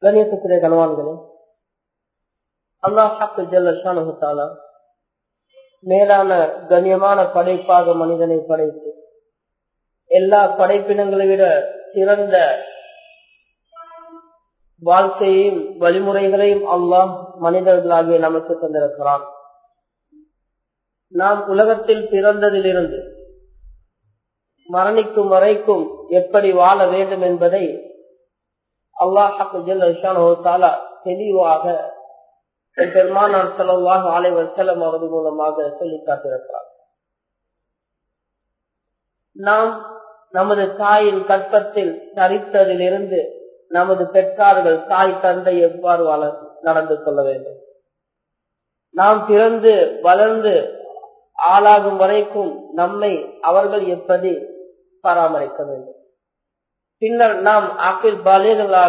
கணியத்துக்குரிய கனவான்களே அல்லாஹாக்கு ஜல்லா மேலான கண்ணியமான படைப்பாக மனிதனை படைத்து எல்லா படைப்பினங்களை விட சிறந்த வாழ்க்கையையும் வழிமுறைகளையும் அல்லாஹ் மனிதர்களாகிய நமக்கு தந்திருக்கிறான் நாம் உலகத்தில் பிறந்ததிலிருந்து மரணிக்கும் வரைக்கும் எப்படி வாழ வேண்டும் என்பதை அல்லாஹால தெளிவாக பெருமானார் செலவாக ஆலைவர் செல்லம் அவரது மூலமாக சொல்லி காட்டிருக்கிறார் நாம் நமது தாயின் கற்பத்தில் தரித்ததிலிருந்து நமது பெற்றார்கள் தாய் தந்தை எவ்வாறு வள நடந்து கொள்ள வேண்டும் நாம் பிறந்து வளர்ந்து ஆளாகும் வரைக்கும் நம்மை அவர்கள் எப்படி பராமரிக்க வேண்டும் பின்னர் நாம் ஆப்பிள் பாலியர்களாக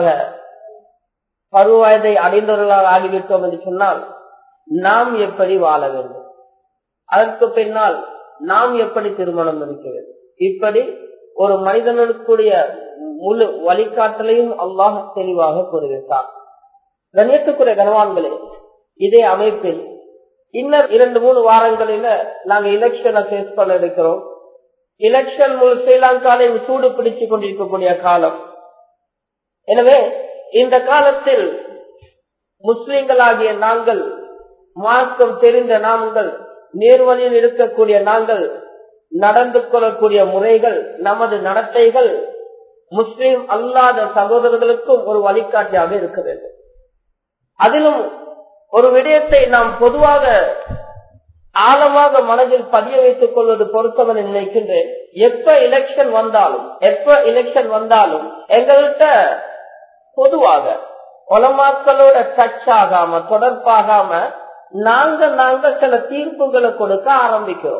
பருவயதை அடைந்தவர்களாக ஆகிவிட்டோம் என்று சொன்னால் நாம் எப்படி வாழ வேண்டும் அதற்கு பின்னால் நாம் எப்படி திருமணம் முடிக்க வேண்டும் இப்படி ஒரு மனிதனுக்குரிய முழு வழிகாட்டலையும் அல்லாஹ் தெளிவாக கூறிவிட்டார் கண்ணியத்துக்குரிய கனவான்களே இதே அமைப்பில் இன்னும் இரண்டு மூணு வாரங்களில நாங்க எலெக்ஷனை ஃபேஸ் பண்ண இருக்கிறோம் எலெக்ஷன் முழு ஸ்ரீலங்காலையும் சூடு பிடிச்சு கொண்டிருக்கக்கூடிய காலம் எனவே இந்த காலத்தில் முஸ்லிம்களாகிய நாங்கள் மார்க்கம் தெரிந்த நாங்கள் நேர்வழியில் இருக்கக்கூடிய நாங்கள் நடந்து கொள்ளக்கூடிய முறைகள் நமது நடத்தைகள் முஸ்லிம் அல்லாத சகோதரர்களுக்கும் ஒரு வழிகாட்டியாக இருக்க வேண்டும் அதிலும் ஒரு விடயத்தை நாம் பொதுவாக ஆழமாக மனதில் பதிய வைத்துக் கொள்வது பொருத்தவன் நினைக்கின்றேன் எப்ப எலெக்ஷன் வந்தாலும் எப்ப எலெக்ஷன் வந்தாலும் எங்கள்கிட்ட பொதுவாக உலமாக்களோட டச் ஆகாம தொடர்பாகாம நாங்க நாங்க சில தீர்ப்புகளை கொடுக்க ஆரம்பிக்கிறோம்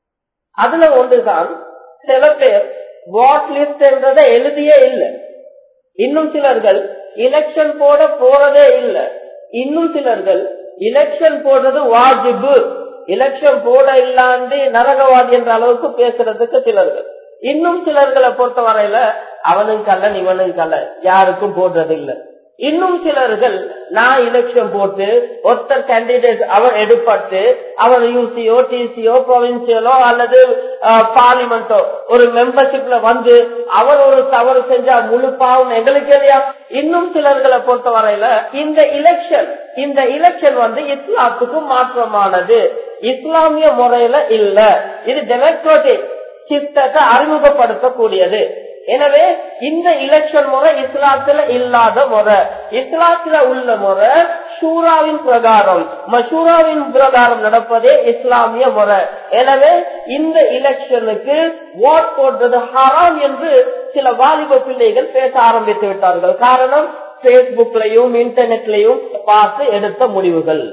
அதுல ஒன்றுதான் சில பேர் வாட் லிஸ்ட் என்றதை எழுதியே இல்லை இன்னும் சிலர்கள் எலெக்ஷன் போட போறதே இல்லை இன்னும் சிலர்கள் எலெக்ஷன் போடுறது வாஜிபு எலெக்ஷன் போட இல்லாண்டு நரகவாதி என்ற அளவுக்கு பேசுறதுக்கு சிலர்கள் இன்னும் சிலர்களை பொறுத்த வரையில அவனும் கல்லன் இவனும் கல்ல யாருக்கும் போடுறது இல்லை இன்னும் சிலர்கள் நான் எலெக்ஷன் போட்டு ஒருத்தர் கேண்டிடேட் அவர் எடுப்பட்டு அவர் யூசியோ டிசியோ ப்ரொவின்சியலோ அல்லது பார்லிமெண்டோ ஒரு மெம்பர்ஷிப்ல வந்து அவர் ஒரு தவறு செஞ்சா முழு பாவம் எங்களுக்கு தெரியா இன்னும் சிலர்களை பொறுத்த வரையில இந்த எலெக்ஷன் இந்த எலெக்ஷன் வந்து இஸ்லாத்துக்கு மாற்றமானது இஸ்லாமிய முறையில இல்ல இது டெமோக்ராட்டிக் சிஸ்டத்தை அறிமுகப்படுத்தக்கூடியது எனவே இந்த எலெக்ஷன் முறை இஸ்லாத்துல இல்லாத முறை இஸ்லாத்துல உள்ள முறை ஷூராவின் பிரகாரம் மஷூராவின் பிரகாரம் நடப்பதே இஸ்லாமிய முறை எனவே இந்த எலெக்ஷனுக்கு ஓட் போடுறது ஹராம் என்று சில வாலிப பிள்ளைகள் பேச ஆரம்பித்து விட்டார்கள் காரணம் பேஸ்புக்லையும் இன்டர்நெட்லையும் பார்த்து எடுத்த முடிவுகள்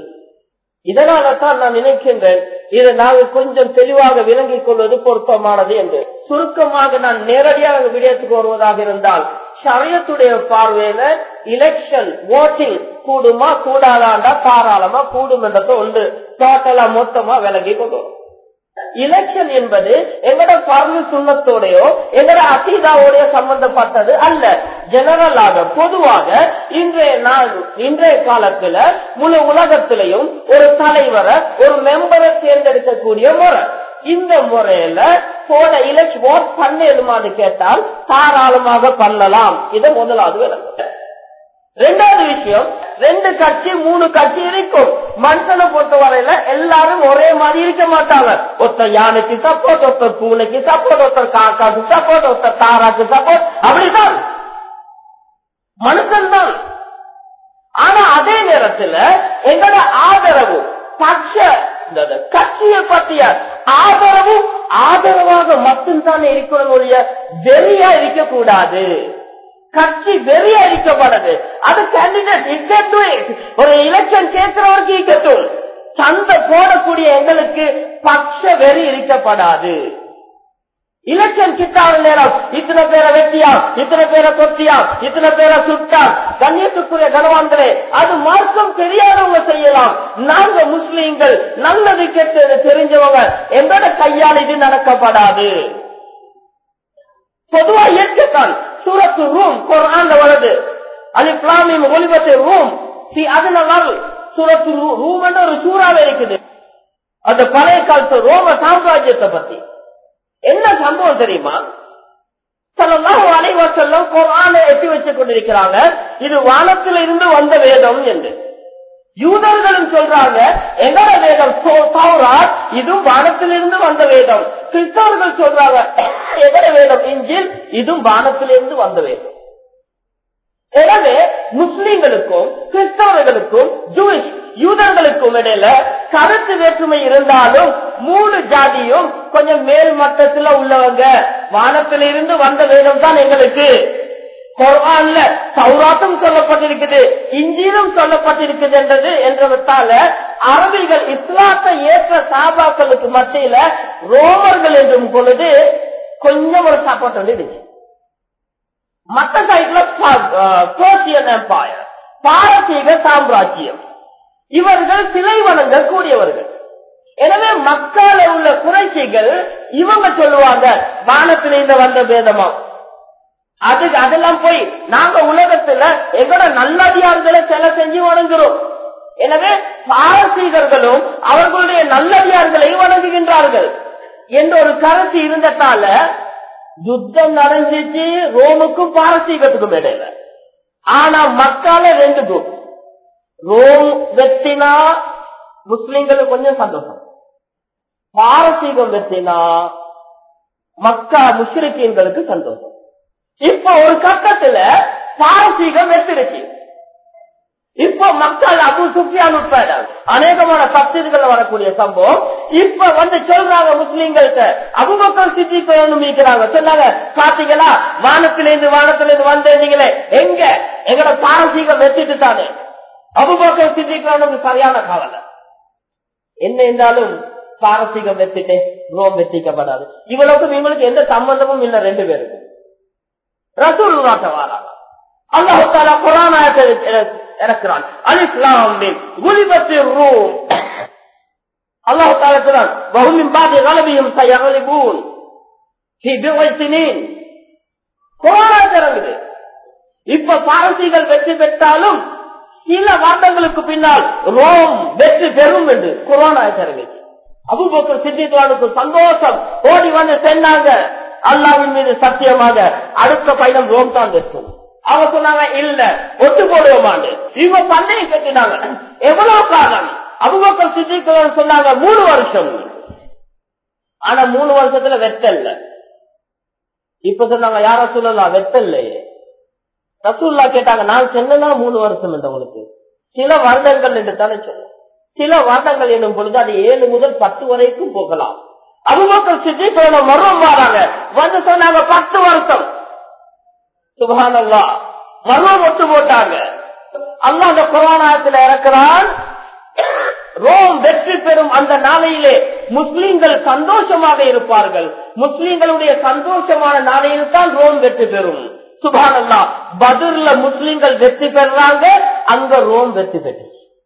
இதனால தான் நான் நினைக்கின்றேன் இதை நாங்கள் கொஞ்சம் தெளிவாக விளங்கிக் கொள்வது பொருத்தமானது என்று சுருக்கமாக நான் நேரடியாக விடயத்துக்கு வருவதாக இருந்தால் சரியத்துடைய பார்வையில எலெக்ஷன் ஓட்டிங் கூடுமா கூடாதாண்டா தாராளமா கூடும் என்றதை ஒன்று டோட்டலா மொத்தமா விளங்கி கொள்வோம் எலெக்ஷன் என்பது எங்கட பர்மி சுண்ணத்தோடையோ எங்கட அசீதாவோடைய சம்பந்தப்பட்டது அல்ல ஜெனரலாக பொதுவாக இன்றைய நாள் இன்றைய காலத்துல முழு உலகத்திலையும் ஒரு தலைவரை ஒரு மெம்பரை தேர்ந்தெடுக்கக்கூடிய முறை இந்த முறையில போன எலெக்ஷன் ஓட் பண்ணலுமான்னு கேட்டால் தாராளமாக பண்ணலாம் இதை முதலாவது விளக்கம் ரெண்டாவது விஷயம் ரெண்டு கட்சி மூணு கட்சி இருக்கும் மனுஷனை பொறுத்த வரையில எல்லாரும் ஒரே மாதிரி இருக்க மாட்டாங்க ஒருத்தர் யானைக்கு சப்போர்ட் ஒருத்தர் பூனைக்கு சப்போர்ட் ஒருத்தர் காக்காக்கு சப்போர்ட் ஒருத்தர் தாராக்கு சப்போர்ட் அப்படிதான் மனுஷன் தான் ஆனா அதே நேரத்துல எங்களோட ஆதரவு பட்ச கட்சியை பற்றிய ஆதரவு ஆதரவாக மட்டும்தான் இருக்கணும் வெறியா இருக்கக்கூடாது கட்சி வெறி அளிக்கப்படுது அது கேண்டிடேட் இருக்கட்டும் ஒரு எலெக்ஷன் கேட்கிறவருக்கு இருக்கட்டும் சந்தை போடக்கூடிய எங்களுக்கு பட்ச வெறி இருக்கப்படாது எலெக்ஷன் கிட்டாத நேரம் இத்தனை பேரை வெட்டியா இத்தனை பேரை கொத்தியா இத்தனை பேரை சுட்டா கண்ணியத்துக்குரிய கனவான்களே அது மார்க்கம் தெரியாதவங்க செய்யலாம் நாங்க முஸ்லீம்கள் நல்லது கெட்டது தெரிஞ்சவங்க எங்களோட கையால் இது நடக்கப்படாது பொதுவா இயற்கைத்தான் சூரத்து ரூம் குரான்ல வருது அலிப்லாமின் ஒளிபத்தை ரூம் சி அதனால சூரத்து ரூம் ஒரு சூறாவே இருக்குது அந்த பழைய காலத்து ரோம சாம்ராஜ்யத்தை பத்தி என்ன சம்பவம் தெரியுமா சொல்லலாம் அனைவசல்லம் குரானை எட்டி வச்சு கொண்டிருக்கிறாங்க இது வானத்தில் இருந்து வந்த வேதம் என்று யூதர்களும் சொல்றாங்க எங்கட வேதம் சௌராத் இதுவும் வானத்திலிருந்து வந்த வேதம் கிறிஸ்தவர்கள் சொல்றாங்க எங்கட வேதம் இஞ்சில் இதுவும் வானத்திலிருந்து வந்த வேதம் எனவே முஸ்லிம்களுக்கும் கிறிஸ்தவர்களுக்கும் ஜூயிஷ் யூதர்களுக்கும் இடையில கருத்து வேற்றுமை இருந்தாலும் மூணு ஜாதியும் கொஞ்சம் மேல் மட்டத்துல உள்ளவங்க வானத்திலிருந்து வந்த வேதம் தான் எங்களுக்கு குர்ஆன்ல சௌராத்தும் சொல்லப்பட்டிருக்குது இஞ்சிலும் சொல்லப்பட்டிருக்குது என்றது என்றதால அரபிகள் இஸ்லாத்தை ஏற்ற சாபாக்களுக்கு மத்தியில ரோமர்கள் என்றும் பொழுது கொஞ்சம் ஒரு சப்போர்ட் வந்து இருந்துச்சு மற்ற சைட்ல பர்சியன் எம்பையர் பாரசீக சாம்ராஜ்யம் இவர்கள் சிலை வணங்க கூடியவர்கள் எனவே மக்கள் உள்ள குறைச்சிகள் இவங்க சொல்லுவாங்க வானத்திலிருந்து வந்த பேதமா அது அதெல்லாம் போய் நாங்க உலகத்துல எங்களோட நல்லடியார்களை சில செஞ்சு வணங்குறோம் எனவே பாரசீகர்களும் அவர்களுடைய நல்லடியார்களை வணங்குகின்றார்கள் என்ற ஒரு கருத்து இருந்ததால யுத்தம் நடந்துச்சு ரோமுக்கும் பாரசீகத்துக்கும் இடையில ஆனா மக்கால ரெண்டு குரூப் ரோம் வெற்றினா முஸ்லிம்களுக்கு கொஞ்சம் சந்தோஷம் பாரசீகம் வெற்றினா மக்கா முஸ்லிம்களுக்கு சந்தோஷம் இப்ப ஒரு கட்டத்துல பாரசீகம் வெற்றிருச்சு இப்ப மக்கள் அபு சுஃபியான் உட்பட அநேகமான தப்தீர்கள் வரக்கூடிய சம்பவம் இப்ப வந்து சொல்றாங்க முஸ்லீம்கள்ட்ட அபுபக்கர் சித்திக்கணும் மீக்கிறாங்க சொன்னாங்க பாத்தீங்களா வானத்திலிருந்து வானத்திலிருந்து வந்தீங்களே எங்க எங்கட பாரசீகம் வெற்றிட்டு தானே அபுபக்கர் சித்திக்கணும் சரியான கவலை என்ன என்றாலும் பாரசீகம் வெற்றிட்டு ரோம் வெற்றிக்கப்படாது இவ்வளவுக்கும் இவங்களுக்கு எந்த சம்பந்தமும் இல்லை ரெண்டு பேருக்கும் ரசூல் வாராங்க அல்லாஹு தாலா குரான் இறக்கிறான் அலிஸ்லாமின் குலிபத்தில் ரூம் அல்லாஹு தாலா சொல்றான் வஹுமின் பாதி கலபியும் சயகலிபூன் ஃபி பிவை சினீன் குரான் இறங்குது இப்ப பாரசீகள் வெற்றி பெற்றாலும் சில வருடங்களுக்கு பின்னால் ரோம் வெற்றி பெறும் என்று குரான் இறங்குச்சு அபுபக்கர் சித்தித்துவானுக்கு சந்தோஷம் ஓடி வந்து சென்றாங்க அல்லாவின் மீது சத்தியமாக அடுத்த பயணம் ரோம் தான் வெற்றும் அவங்க சொன்னாங்க இல்ல ஒட்டு போடுவோமாண்டு இவங்க பண்ணையை கட்டினாங்க எவ்வளவு காலம் அபுபக்கர் சித்தித்துவன் சொன்னாங்க மூணு வருஷம் ஆனா மூணு வருஷத்துல வெட்டல்ல இப்ப சொன்னாங்க யார சொல்லலாம் வெட்டல்லையே ரசூல்லா கேட்டாங்க நான் சொன்னா மூணு வருஷம் என்றவங்களுக்கு சில வருடங்கள் என்று தானே சொல்ல சில வருடங்கள் என்னும் பொழுது அது ஏழு முதல் பத்து வரைக்கும் போகலாம் அபுபக்கர் சித்தித்தோட மர்மம் வராங்க வந்து சொன்னாங்க பத்து வருஷம் சுபானல்லா மர்மம் ஒட்டு போட்டாங்க அல்லா அந்த கொரோனாத்துல இறக்கிறான் ரோம் வெற்றி பெறும் அந்த நாளையிலே முஸ்லிம்கள் சந்தோஷமாக இருப்பார்கள் முஸ்லிம்களுடைய சந்தோஷமான நாளையில் தான் ரோம் வெற்றி பெறும் சுபானல்லா பதிர்ல முஸ்லிம்கள் வெற்றி பெறாங்க அங்க ரோம் வெற்றி பெற்று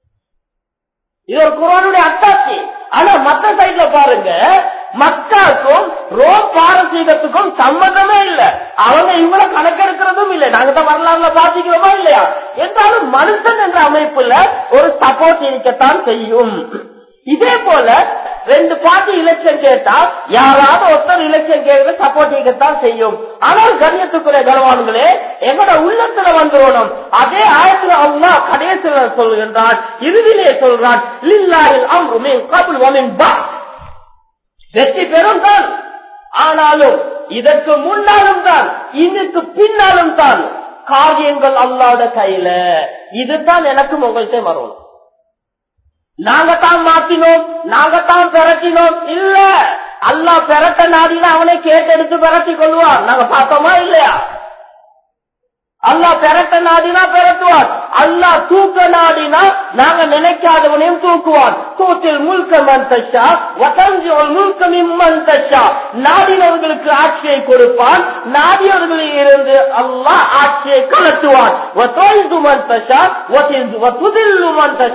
இது ஒரு குரானுடைய அத்தாட்சி ஆனா மத்த சைட்ல பாருங்க மக்காவுக்கும் ரோம் பாரசீகத்துக்கும் சம்மந்தமே இல்ல அவங்க இவங்கள கணக்கெடுக்கிறதும் இல்லை நாங்க தான் வரலாறுல பாதிக்கிறோமா இல்லையா என்றாலும் மனுஷன் என்ற அமைப்புல ஒரு சப்போர்ட் இருக்கத்தான் செய்யும் இதே போல ரெண்டு பார்ட்டி எலெக்ஷன் கேட்டா யாராவது ஒருத்தர் எலெக்ஷன் கேட்க சப்போர்ட் இருக்கத்தான் செய்யும் ஆனால் கண்ணியத்துக்குரிய கனவான்களே எங்களோட உள்ளத்துல வந்துடணும் அதே ஆயத்துல அவங்க கடைசியில சொல்கின்றான் இறுதியிலே சொல்றான் லில்லாயில் அம்ருமே கபுல் வமின் பா வெற்றி பெறும் தான் ஆனாலும் இதற்கு முன்னாலும் தான் இதுக்கு பின்னாலும் தான் காரியங்கள் அல்லாத கையில இதுதான் எனக்கு உங்கள்கிட்ட வரணும் நாங்க தான் மாத்தினோம் நாங்க தான் பெரட்டினோம் இல்ல அல்லா பெரட்ட நாடினா அவனை கேட்டெடுத்து பெரட்டி கொள்வார் நாங்க பார்த்தோமா இல்லையா அல்லா பெரட்ட நாடினா பெரட்டுவார் அல்லா தூக்க நாடினா நாங்க நினைக்காதவனையும் தூக்குவார் தூக்கில் முழுக்க மந்தஷா வசஞ்சோல் முழுக்க மிம்மந்தஷா நாடினவர்களுக்கு ஆட்சியை கொடுப்பான் நாடியவர்களில் இருந்து அல்லா ஆட்சியை கலட்டுவான்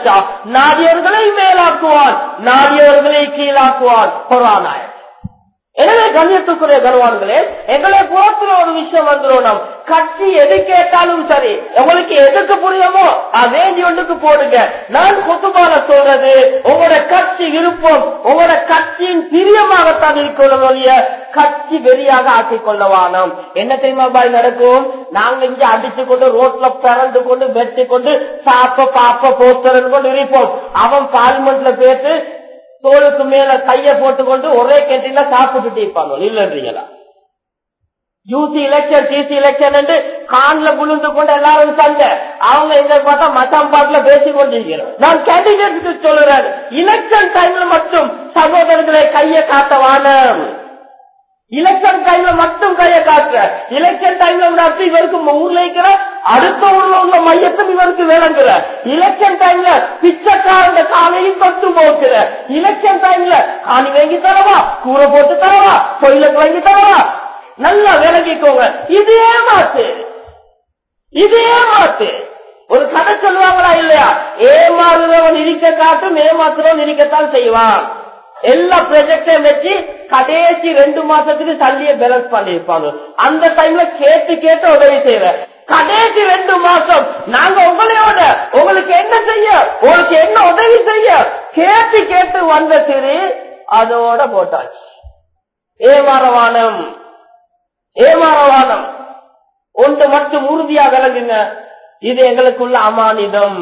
நாடியவர்களை மேலாக்குவான் நாடியவர்களை கீழாக்குவான் கொரானாய எனவே கண்ணியத்துக்குரிய கருவான்களே எங்களை புறத்துல ஒரு விஷயம் வந்துடும் கட்சி எது கேட்டாலும் சரி உங்களுக்கு எதுக்கு புரியுமோ வேண்டி ஒன்றுக்கு போடுங்க நான் குத்துபால சொல்றது உங்களோட கட்சி விருப்பம் உங்களோட கட்சியின் பிரியமாகத்தான் இருக்கணும் ஒழிய கட்சி வெறியாக ஆக்கிக் கொள்ளவானோம் என்ன தெரியுமா பாய் நடக்கும் நாங்க இங்க அடிச்சு கொண்டு ரோட்ல பிறந்து கொண்டு வெட்டி கொண்டு சாப்ப பாப்ப போஸ்டர் கொண்டு இருப்போம் அவன் பார்லிமெண்ட்ல பேசு தோளுக்கு மேல கைய போட்டுக்கொண்டு ஒரே கேட்டீங்களா சாப்பிட்டுட்டு இருப்பாங்க இல்லன்றீங்களா யூசி எலெக்ஷன் டிசி எலெக்ஷன் என்று கான்ல விழுந்து கொண்டு எல்லாரும் சண்டை அவங்க எங்க பார்த்தா மச்சான் பாட்டுல பேசி கொண்டிருக்கிறோம் நான் கேண்டிடேட்டுக்கு சொல்லுறேன் எலெக்ஷன் டைம்ல மட்டும் சகோதரர்களை கைய காட்டவான எலெக்ஷன் டைம்ல மட்டும் கைய காட்டுற எலெக்ஷன் டைம்ல நடத்தி இவருக்கு ஊர்ல இருக்கிற அடுத்த ஊர்ல உள்ள மையத்தும் இவருக்கு வேணுங்கிற எலெக்ஷன் டைம்ல பிச்சைக்காரங்க காலையும் தொட்டு போக்குற எலெக்ஷன் டைம்ல காணி வாங்கி தரவா கூரை போட்டு தரவா கோயிலுக்கு வாங்கி தரவா நல்லா விளங்கிக்கோங்க இது ஏமாத்து இது ஏமாத்து ஒரு கதை சொல்லுவாங்களா இல்லையா ஏமாறுறவன் இருக்க காட்டும் ஏமாத்துறவன் இருக்கத்தான் செய்வான் எல்லா ப்ராஜெக்டையும் வச்சு கடைசி ரெண்டு மாசத்துக்கு தள்ளிய பேலன்ஸ் பண்ணிருப்பாங்க அந்த டைம்ல கேட்டு கேட்டு உதவி செய்யற கடைசி ரெண்டு மாசம் நாங்க உங்களையோட உங்களுக்கு என்ன செய்ய உங்களுக்கு என்ன உதவி செய்ய கேட்டு கேட்டு வந்த சிறு அதோட போட்டாச்சு ஏமாறவானம் ஏமாறவானம் ஒன்று மட்டும் உறுதியா விளங்குங்க இது எங்களுக்குள்ள அமானிதம்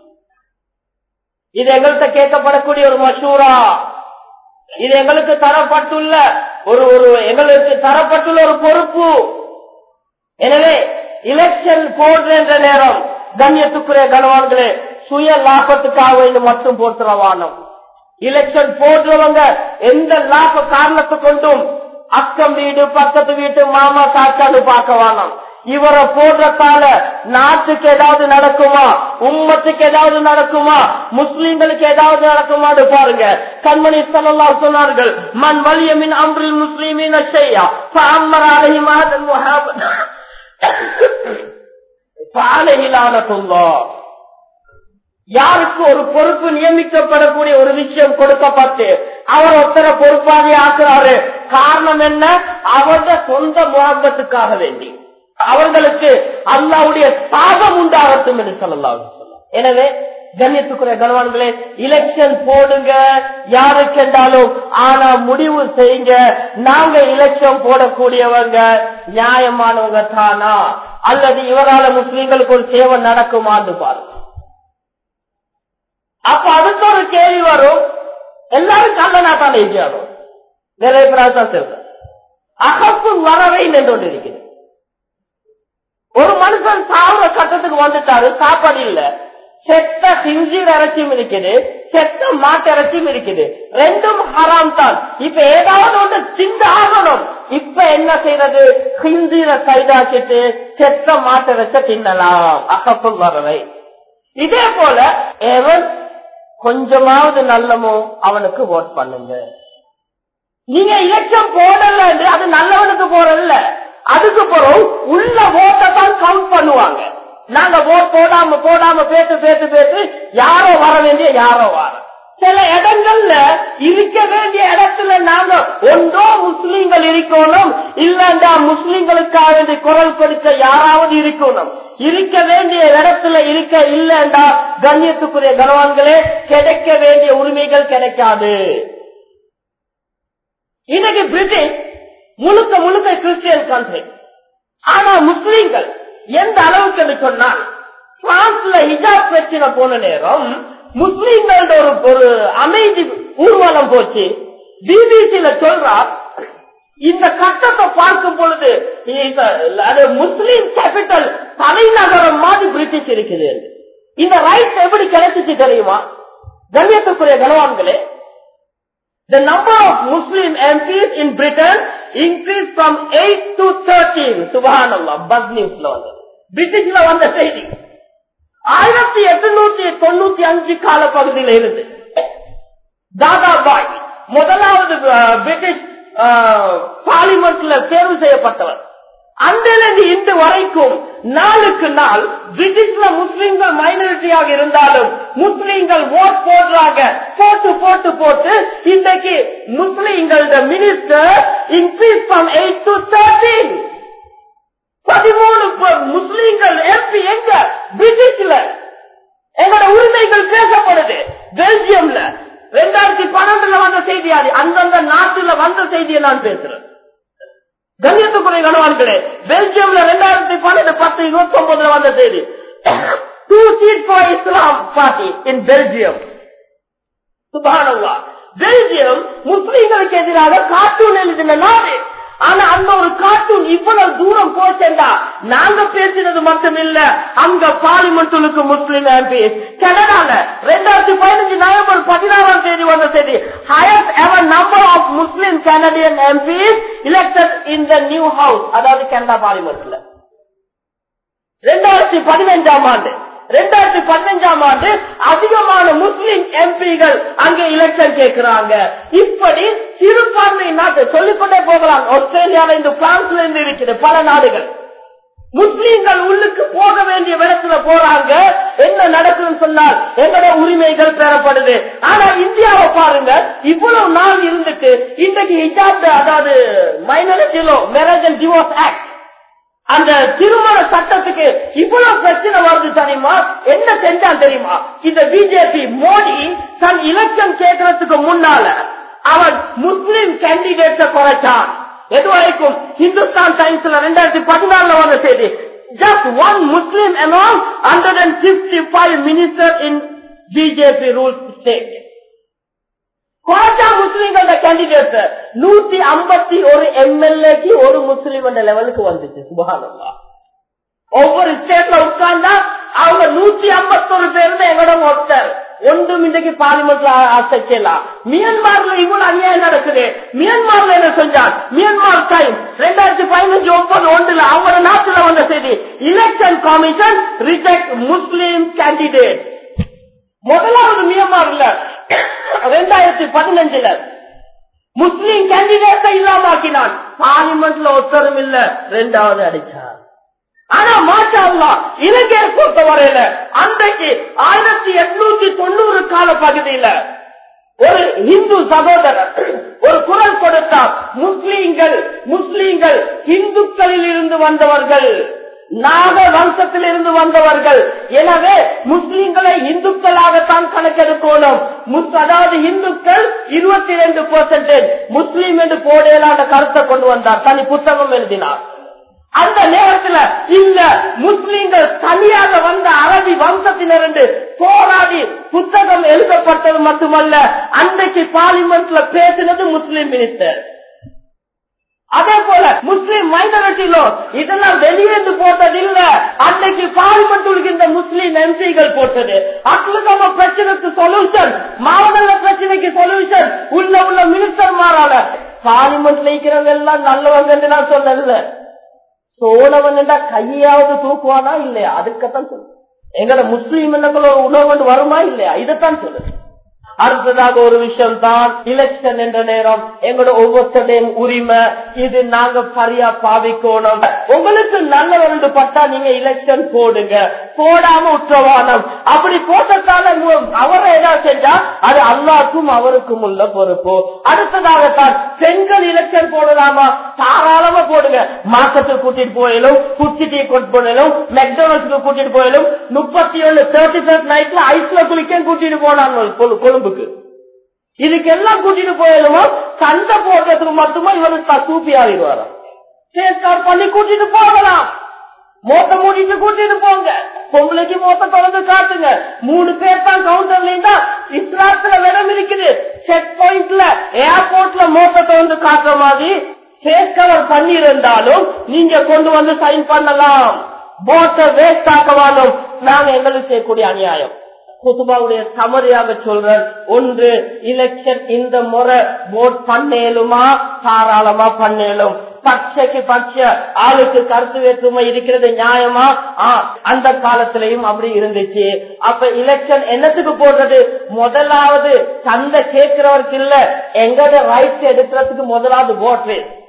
இது எங்கள்கிட்ட கேட்கப்படக்கூடிய ஒரு மசூரா இது எங்களுக்கு தரப்பட்டுள்ள ஒரு ஒரு எங்களுக்கு தரப்பட்டுள்ள ஒரு பொறுப்பு எனவே எலெக்ஷன் போடுற நேரம் கண்ணியத்துக்குரிய கனவான்களே சுய லாபத்துக்காக இது மட்டும் போட்டுறவானம் எலெக்ஷன் போடுறவங்க எந்த லாப காரணத்தை கொண்டும் அக்கம் வீடு பக்கத்து வீட்டு மாமா காக்கான்னு பார்க்க வேணாம் இவரை போடுறதால நாட்டுக்கு ஏதாவது நடக்குமா உம்மத்துக்கு ஏதாவது நடக்குமா முஸ்லீம்களுக்கு ஏதாவது நடக்குமான்னு பாருங்க கண்மணி சொல்லலா சொன்னார்கள் மண் வலியமின் அம்ரில் முஸ்லீமின் செய்யா அம்மராலி மகன் பாலையிலான துன்பம் யாருக்கு ஒரு பொறுப்பு நியமிக்கப்படக்கூடிய ஒரு விஷயம் கொடுக்கப்பட்டு அவர் ஒருத்தர பொறுப்பாக ஆக்குறாரு காரணம் என்ன அவருடைய சொந்த முகத்துக்காக வேண்டி அவர்களுக்கு அல்லாவுடைய சாபம் உண்டாகட்டும் என்று சொல்லலாம் எனவே கண்ணியத்துக்குரிய கனவான்களே எலெக்ஷன் போடுங்க யாருக்கு என்றாலும் ஆனா முடிவு செய்யுங்க நாங்க எலெக்ஷன் போடக்கூடியவங்க நியாயமானவங்க தானா அல்லது இவரால முஸ்லீம்களுக்கு ஒரு சேவை நடக்குமான்னு பாருங்க அப்ப அடுத்த ஒரு கேள்வி வரும் எல்லாரும் கல்லனா தான் இருக்கிறோம் நிறைய பேர் தான் சொல்ற அகப்பு வரவை என்று ஒன்று இருக்குது ஒரு மனுஷன் சாவுற கட்டத்துக்கு வந்துட்டாரு சாப்பாடு இல்ல செத்த ஹிஞ்சீர் இறைச்சியும் இருக்குது செத்த மாட்டு இறைச்சியும் இருக்குது ரெண்டும் ஹராம் தான் இப்ப ஏதாவது ஒன்று திங்க ஆகணும் இப்ப என்ன செய்யறது ஹிஞ்சீரை கைதாக்கிட்டு செத்த மாட்டு இறைச்ச தின்னலாம் அகப்பு வரவை இதே போல எவன் கொஞ்சமாவது நல்லமோ அவனுக்கு ஓட் பண்ணுங்க நீங்க இலட்சம் போடல அது நல்லவனுக்கு போறதில்ல அதுக்கு பிறகு உள்ள ஓட்டை தான் கவுண்ட் பண்ணுவாங்க நாங்க ஓட் போடாம போடாம பேசு பேசு பேசு யாரோ வர வேண்டிய யாரோ வர சில இடங்கள்ல இருக்க வேண்டிய இடத்துல நாங்க ஒன்றோ முஸ்லீம்கள் இருக்கணும் இல்லண்டா முஸ்லீம்களுக்காக வேண்டி குரல் கொடுக்க யாராவது இருக்கணும் இருக்க வேண்டிய இடத்துல இருக்க இல்லண்டா கண்ணியத்துக்குரிய கனவான்களே கிடைக்க வேண்டிய உரிமைகள் கிடைக்காது இன்னைக்கு பிரிட்டிஷ் முழுக்க முழுக்க கிறிஸ்டியன் கண்ட்ரி ஆனா முஸ்லீம்கள் எந்த அளவுக்கு என்று சொன்னால் பிரான்ஸ்ல ஹிஜாப் பிரச்சனை போன நேரம் முஸ்லீம்களோட ஒரு ஒரு அமைதி ஊர்வலம் போச்சு பிபிசியில சொல்றார் இந்த கட்டத்தை பார்க்கும் பொழுது அது முஸ்லீம் கேபிட்டல் தலைநகரம் மாதிரி பிரிட்டிஷ் இருக்குது இந்த ரைட் எப்படி கிடைச்சிச்சு தெரியுமா கண்ணியத்துக்குரிய கனவான்களே The number of Muslim MPs in Britain increased from 8 to 13. Subhanallah. Buzz Newsல வந்து பிரிட்டிஷ்ல வந்த செய்தி ஆயிரத்தி எட்டுநூத்தி தொண்ணூத்தி அஞ்சு கால பகுதியில் இருந்து தாதாபாய் முதலாவது பிரிட்டிஷ் பார்லிமெண்ட்ல தேர்வு செய்யப்பட்டவர் அன்றிலிருந்து இன்று வரைக்கும் நாளுக்கு நாள் பிரிட்டிஷ்ல முஸ்லிம்கள் மைனாரிட்டி எம்பியாக இருந்தாலும் முஸ்லீம்கள் ஓட் போடுறாங்க போட்டு போட்டு போட்டு இன்றைக்கு முஸ்லீம்கள minister increase from eight to thirteen பதிமூணு முஸ்லீம்கள் எம்பி எங்க பிரிட்டிஷ்ல எங்களோட உரிமைகள் பேசப்படுது பெல்ஜியம்ல ரெண்டாயிரத்தி பன்னெண்டுல வந்த செய்தி அது அந்தந்த நாட்டுல வந்த செய்தியை நான் பேசுறேன் கண்ணியத்துக்குறை கணவான்களே பெல்ஜியம்ல ரெண்டாயிரத்தி பன்னெண்டு பத்து இருபத்தி ஒன்பதுல வந்த செய்தி two seat for Islam party in Belgium சுபானவா பெல்ஜியம் முஸ்லீம்களுக்கு எதிராக கார்ட்டூன் எழுதின நாடு ஆனா அந்த ஒரு கார்ட்டூன் இவ்வளவு தூரம் போச்சேண்டா நாங்க பேசினது மட்டும் இல்ல அங்க பார்லிமெண்ட்டுக்கு முஸ்லீம் எம்பி கனடால ரெண்டாயிரத்தி பதினஞ்சு நவம்பர் பதினாறாம் தேதி வந்த செய்தி highest ever number of Muslim Canadian MPs elected in the new House அதாவது கனடா பார்லிமெண்ட்ல ரெண்டாயிரத்தி பதினைஞ்சாம் ஆண்டு ரெண்டாயிரத்தி பதினஞ்சாம் ஆண்டு அதிகமான முஸ்லிம் எம்பிகள் அங்க எலெக்ஷன் கேட்கிறாங்க இப்படி சிறுபான்மை நாட்டு சொல்லிக்கொண்டே போகலாம் ஆஸ்திரேலியால இருந்து பிரான்ஸ்ல இருந்து இருக்கிறது பல நாடுகள் முஸ்லீம்கள் உள்ளுக்கு போக வேண்டிய இடத்துல போறாங்க என்ன நடக்குதுன்னு சொன்னால் எங்களோட உரிமைகள் பெறப்படுது ஆனா இந்தியாவை பாருங்க இவ்வளவு நாள் இருந்துட்டு இன்றைக்கு ஹிஜாப் அதாவது minority law marriage and divorce act அந்த திருமண சட்டத்துக்கு இவ்வளவு பிரச்சனை வருது தெரியுமா என்ன செஞ்சான் தெரியுமா இந்த பிஜேபி மோடி தன் எலெக்ஷன் கேட்கறதுக்கு முன்னால அவன் முஸ்லிம் கேண்டிடேட்ஸ குறைச்சான் எது வரைக்கும் ஹிந்துஸ்தான் டைம்ஸ்ல ரெண்டாயிரத்தி பதினாலுல வந்த செய்தி just one Muslim among hundred and fifty five minister in BJP rule state குறைச்சா முஸ்லீம்களோட கேண்டிடேட் நூத்தி ஐம்பத்தி ஒரு எம்எல்ஏக்கு ஒரு முஸ்லீம் லெவலுக்கு வந்துச்சு சுபகானந்தா ஒவ்வொரு ஸ்டேட்ல உட்கார்ந்தா அவங்க நூத்தி ஐம்பத்தொரு பேர் தான் எங்களோட ஒருத்தர் ஒன்றும் இன்றைக்கு பார்லிமெண்ட்ல அசைக்கலாம் மியான்மர்ல இவ்வளவு அநியாயம் நடக்குது மியான்மர்ல என்ன செஞ்சான் மியான்மர் டைம் ரெண்டாயிரத்தி பதினஞ்சு ஒன்பது ஒன்றுல அவங்க நாட்டுல வந்த செய்தி election commission reject Muslim candidate முதலாவது மியன்மார்ல ரெண்டாயிரத்தி பதினஞ்சுல முஸ்லீம் கேண்டிடேட்டை இல்லாமக்கினான் பார்லிமெண்ட்ல ஒத்தரும் இல்ல ரெண்டாவது அடிச்சார் ஆனா மாஷா இலங்கையை பொறுத்த வரையில அன்றைக்கு ஆயிரத்தி எட்நூத்தி தொண்ணூறு கால பகுதியில ஒரு இந்து சகோதரர் ஒரு குரல் கொடுத்தார் முஸ்லீம்கள் முஸ்லீம்கள் இந்துக்களில் இருந்து வந்தவர்கள் நாக வம்சத்தில் இருந்து வந்தவர்கள் எனவே முஸ்லிம்களை இந்துக்களாகத்தான் கணக்கெடுக்கணும் அதாவது இந்துக்கள் இருபத்தி ரெண்டு பெர்சன்டேஜ் முஸ்லீம் என்று போடையிலான கருத்தை கொண்டு வந்தார் தனி புத்தகம் எழுதினார் அந்த நேரத்தில் இந்த முஸ்லீம்கள் தனியாக வந்த அரபி வம்சத்திலிருந்து போராடி புத்தகம் எழுதப்பட்டது மட்டுமல்ல அன்றைக்கு பார்லிமெண்ட்ல பேசினது முஸ்லீம் மினிஸ்டர் அதே போல முஸ்லீம் மைனாரிட்டிலோ இதெல்லாம் வெளியேந்து போட்டது இல்ல அன்னைக்கு பார்லிமெண்ட் இந்த முஸ்லீம் எம்பிகள் போட்டது அக்லுகம பிரச்சனைக்கு சொல்யூஷன் மாவட்ட பிரச்சனைக்கு சொல்யூஷன் உள்ள உள்ள மினிஸ்டர் மாறால பார்லிமெண்ட்ல இருக்கிறவங்க எல்லாம் நல்லவங்க நான் சொல்லல சோழவன் என்றா கையாவது தூக்குவானா இல்லையா அதுக்கத்தான் சொல்லு எங்கட முஸ்லீம் என்னங்களோ உணவு வருமா இல்லையா இதைத்தான் சொல்லுது அடுத்ததாக ஒரு விஷயம் தான் எலெக்ஷன் என்ற நேரம் எங்களோட ஒவ்வொருத்தரையும் உரிமை இது நாங்க சரியா பாவிக்கணும் உங்களுக்கு நல்லவர் பட்டா நீங்க எலெக்ஷன் போடுங்க போடாம உற்றவானம் அப்படி போட்டதால அவரை ஏதாவது செஞ்சா அது அல்லாருக்கும் அவருக்கும் உள்ள பொறுப்பு அடுத்ததாகத்தான் பெண்கள் எலெக்ஷன் போடலாமா தாராளமா போடுங்க மார்க்கெட்டுக்கு கூட்டிட்டு போயிலும் குச்சிட்டி கொண்டு போயிலும் மெக்டோனல்ஸ்க்கு கூட்டிட்டு போயிலும் முப்பத்தி ஒண்ணு தேர்ட்டி ஃபர்ஸ்ட் நைட்ல ஐஸ்ல குளிக்க கூட்டிட்டு போனாங்க கொழும்புக்கு இதுக்கு எல்லாம் கூட்டிட்டு போயிடுமோ சண்டை போடுறதுக்கு மட்டுமா இவருக்கு தூப்பி ஆகிடுவாராம் சேஸ்கார் பண்ணி கூட்டிட்டு போகலாம் மோத்த மூடிட்டு கூட்டிட்டு போங்க பொங்கலுக்கு மோத்த தொடர்ந்து காட்டுங்க மூணு பேர் தான் கவுண்டர்ல இஸ்லாத்துல விடம் இருக்குது செக் பாயிண்ட்ல ஏர்போர்ட்ல மோத்த தொடர்ந்து காட்டுற மாதிரி ஃபேஸ் கவர் பண்ணியிருந்தாலும் நீங்க கொண்டு வந்து சைன் பண்ணலாம் போட்டை வேஸ்ட் ஆக்கவாலும் நாங்க எங்களுக்கு செய்யக்கூடிய அநியாயம் குத்துபாவுடைய சமரியாக சொல்றேன் ஒன்று எலெக்ஷன் இந்த முறை போட் பண்ணேலுமா தாராளமா பண்ணேலும் பச்சைக்கு பச்சை ஆளுக்கு கருத்து வேற்றுமை இருக்கிறது நியாயமா அந்த காலத்திலையும் அப்படி இருந்துச்சு அப்ப எலெக்ஷன் என்னத்துக்கு போடுறது முதலாவது சந்தை கேட்கிறவருக்கு இல்ல எங்கட ரைட்ஸ் எடுக்கிறதுக்கு முதலாவது ஓட்டு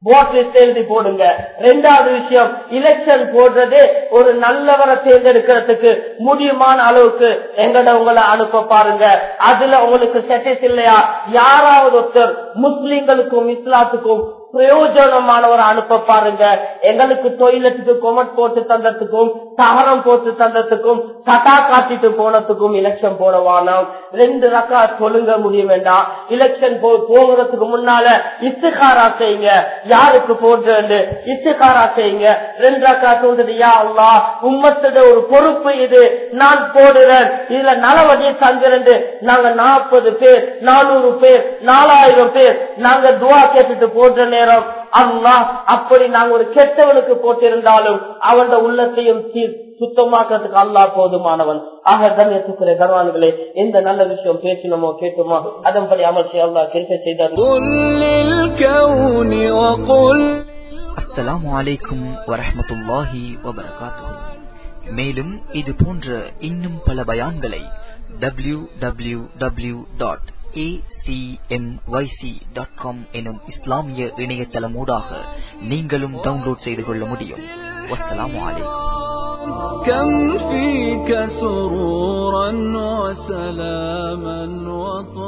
போட் லிஸ்ட் எழுதி போடுங்க ரெண்டாவது விஷயம் எலெக்ஷன் போடுறது ஒரு நல்லவரை தேர்ந்தெடுக்கிறதுக்கு முடியுமான அளவுக்கு எங்கட உங்களை அனுப்ப பாருங்க அதுல உங்களுக்கு செட்டிஸ் இல்லையா யாராவது ஒருத்தர் முஸ்லிம்களுக்கும் இஸ்லாத்துக்கும் பிரயோஜனமானவரை அனுப்ப பாருங்க எங்களுக்கு டொய்லெட்டுக்கு கொமட் போட்டு தந்ததுக்கும் தகரம் போட்டு தந்ததுக்கும் சட்டா காட்டிட்டு போனதுக்கும் எலெக்ஷன் போடவானோம் ரெண்டு ரக்கா சொல்லுங்க முடியும் வேண்டாம் எலெக்ஷன் போகிறதுக்கு முன்னால இசுகாரா செய்யுங்க யாருக்கு போடுறது இசுகாரா செய்யுங்க ரெண்டு ரக்கா சொல்றது யா அல்லா உம்மத்தோட ஒரு பொறுப்பு இது நான் போடுறேன் இதுல நலவதி தங்குறது நாங்க நாற்பது பேர் நானூறு பேர் நாலாயிரம் பேர் நாங்க துவா கேட்டுட்டு போடுற நேரம் அல்லாஹ் அப்படி நாங்க ஒரு கெட்டவனுக்கு போட்டிருந்தாலும் அவனோட உள்ளத்தையும் சீர் சுத்தமாக்கிறதுக்கு அல்லாஹ் போதுமானவன் ஆக கண்ணியத்துக்குரிய கர்வான்களே எந்த நல்ல விஷயம் பேசினோமோ கேட்டோமோ அதன்படி அமல் செய்ய அல்லாஹ் கிருப்பை செய்தார் அஸ்ஸலாமு அலைக்கும் வரஹமத்துல்லாஹி வபரகாத்துஹு மேலும் இது போன்ற இன்னும் பல பயான்களை W W W dot acmyc.com எனும் இஸ்லாமிய இணையதளம் ஊடாக நீங்களும் டவுன்லோட் செய்து கொள்ள முடியும் வஸ்ஸலாமு அலைக்கும் كم فيك سرورا وسلاما وطهورا